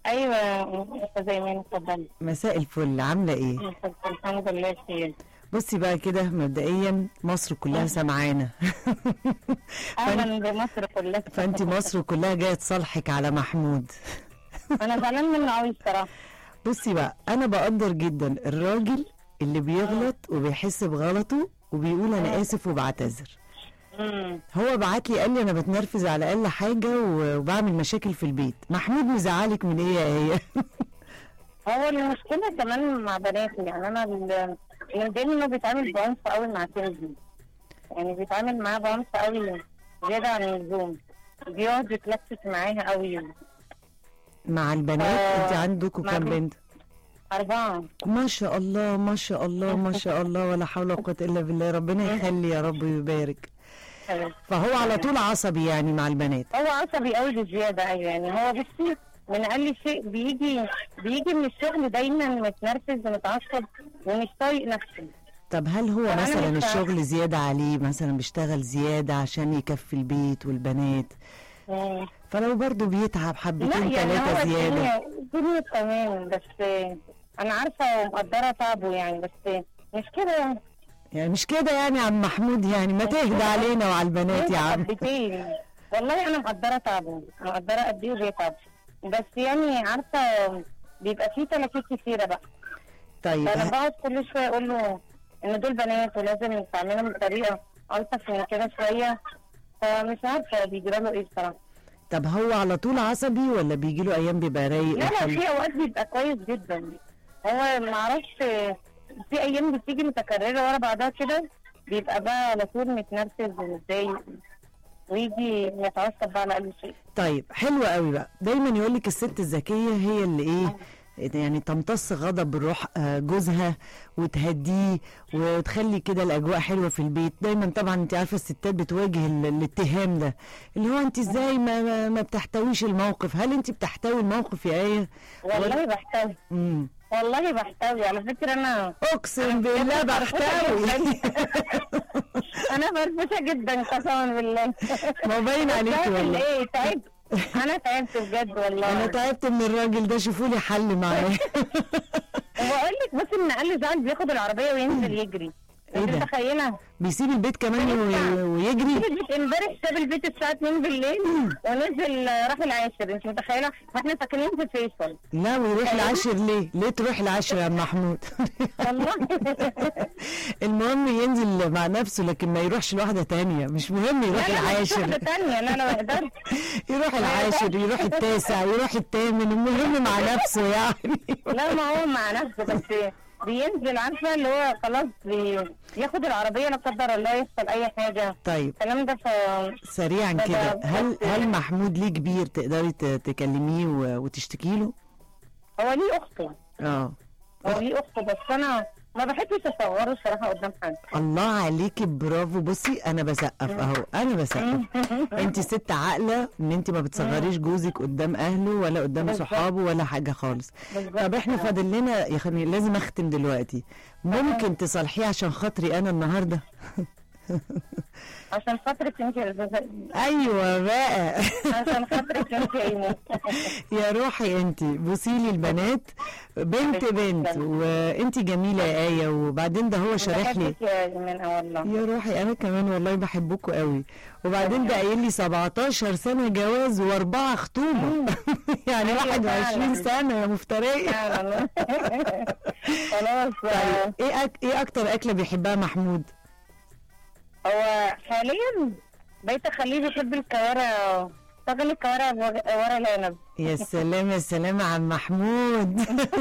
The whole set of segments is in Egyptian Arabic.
ايوه استاذه ايمان اتفضلي مساء الفل عامله ايه الحمد لله بخير بصي بقى كده مبدئيا مصر كلها سمعانه اهلا بمصر كلها فانت مصر كلها جايه تصالحك على محمود انا زعلان منه قوي الصراحه بصي بقى انا بقدر جدا الراجل اللي بيغلط وبيحس بغلطه وبيقول انا اسف وبعتذر امم هو بعت لي قال لي انا بتنرفز على اقل حاجه و- وبعمل مشاكل في البيت محمود مزعلك من ايه يا ايه هو المشكله كمان مع بناتي يعني انا ال- اللي مضايقني انه بيتعامل بعنف قوي مع كنزي يعني بيتعامل معاها بعنف قوي زياده عن اللزوم بيقعد يتلكك معاها قوي مع البنات آه، انت عندكم مع كام بنت. بنت اربعه ما شاء الله ما شاء الله ما شاء الله ولا حول ولا قوه الا بالله ربنا يخلي يا رب ويبارك فهو على طول عصبي يعني مع البنات هو عصبي قوي بزياده ايوه يعني هو بصي من اقل شيء بيجي بيجي من الشغل دايما متنرفز ومتعصب ومش طايق نفسه طب هل هو أنا مثلا مش عارفة. الشغل زياده عليه مثلا بيشتغل زياده عشان يكفي البيت والبنات مم. فلو برضه بيتعب لا حبتين يعني هو ثلاثه زياده الدنيا الدنيا تمام بس انا عارفه ومقدره تعبه يعني بس مش كده يعني يعني مش كده يعني يا عم محمود يعني ما تهدى علينا وعلى البنات يا عم حبتين والله انا مقدره تعبه مقدره قد ايه بيتعب بس يعني عارفه بيبقى فيه تلاكيك كتيره بقى طيب فانا ه- بقعد كل شويه اقول له ان دول بنات ولازم تعملهم بطريقه الطف من كده شويه فمش عارفه بيجرى له ايه بصراحه طب هو على طول عصبي ولا بيجي له ايام بيبقى رايق لا لا وحلو؟ في اوقات بيبقى كويس جدا هو ما اعرفش في ايام بتيجي متكرره ورا بعضها كده بيبقى بقى على طول متنرفز ومتضايق ويجي يتعصب بقى على اي شيء طيب حلو قوي بقى دايما يقول لك الست الذكيه هي اللي ايه يعني تمتص غضب روح آه، جوزها وتهديه وتخلي كده الاجواء حلوه في البيت دايما طبعا انت عارفه الستات بتواجه ال- الاتهام ده اللي هو انت ازاي ما, ما, ما بتحتويش الموقف هل انت بتحتوي الموقف يا ايه والله بحتوي امم والله بحتوي على فكره انا اقسم بالله بحتوي انا فرفشه جدا قسما بالله ما باين عليكي تعبت والله ايه تعبت انا تعبت بجد والله انا تعبت من الراجل ده شوفوا لي حل معاه وبقول لك بس ان اقل زعل بياخد العربيه وينزل يجري إيه انت ده؟ متخيله بيسيب البيت كمان وي- ويجري ساب البيت امبارح ساب البيت الساعه 2 بالليل ونزل راح العاشر انت متخيله واحنا ساكنين في فيصل لا ويروح العاشر ليه؟ ليه تروح العاشر يا عم محمود؟ والله المهم ينزل مع نفسه لكن ما يروحش لواحده تانية مش مهم يروح لا لا مش واحده العاشر ثانيه لا لا ما اقدرش يروح العاشر يروح التاسع يروح الثامن المهم مع نفسه يعني لا ما هو مع نفسه بس بينزل عارفه اللي هو خلاص بياخد العربيه لا قدر الله يحصل اي حاجه طيب الكلام ده ف سريعا ده- كده ده هل بس- هل محمود ليه كبير تقدري ت- تكلميه و- وتشتكي له؟ هو ليه اخته اه هو ليه اخته بس انا ما بحبش اصوره الصراحه قدام حد الله عليكي برافو بصي انا بسقف اهو انا بسقف انت ست عاقله ان انت ما بتصغريش جوزك قدام اهله ولا قدام بالظبط. صحابه ولا حاجه خالص بالظبط. طب احنا فاضل لنا يا خمي لازم اختم دلوقتي ممكن تصالحيه عشان خاطري انا النهارده عشان خاطرك انت يا أستاذة- ايوه بقى عشان خاطرك انت يا ايمان يا روحي انت بوسي لي البنات بنت بنت وانت جميله يا ايه وبعدين ده هو شارح لي بحبك يا ايمان اه والله يا روحي انا كمان والله بحبكوا قوي وبعدين ده قايل لي 17 سنه جواز واربعه خطوبه يعني أيوة 21 فعلا. سنه يا مفتريه فعلا خلاص طيب ايه أك... ايه اكتر اكله بيحبها محمود هو حاليا بقيت اخليه يحب الكوارع طاجن الكوارع بو- ورا العنب يا سلام يا سلام يا عم محمود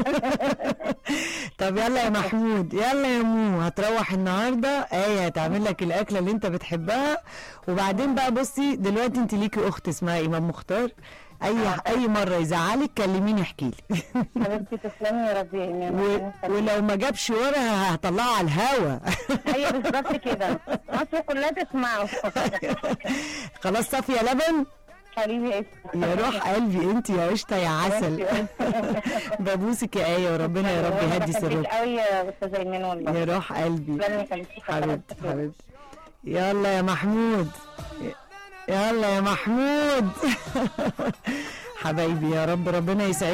طب يلا يا محمود يلا يا مو هتروح النهارده ايه هتعمل لك الاكله اللي انت بتحبها وبعدين بقى بصي دلوقتي انت ليكي اخت اسمها ايمان مختار اي اي مره يزعلك كلميني احكي لي حبيبتي تسلمي يا رب يا ايمان و... ربنا يخليك. ولو ما جابش ورا هطلعه على الهوا هي بالظبط كده مصر كلها تسمعه خلاص صافيه لبن حبيبي يا اسمي يا روح قلبي انت يا قشطه يا عسل ببوسك يا ايه وربنا يا رب يهدي بحبك سرك قوي يا استاذه ايمان والله يا روح قلبي ربنا يخليكي حبيبتي حبيبتي يلا يا محمود يلا يا محمود حبايبي يا رب ربنا يسعدك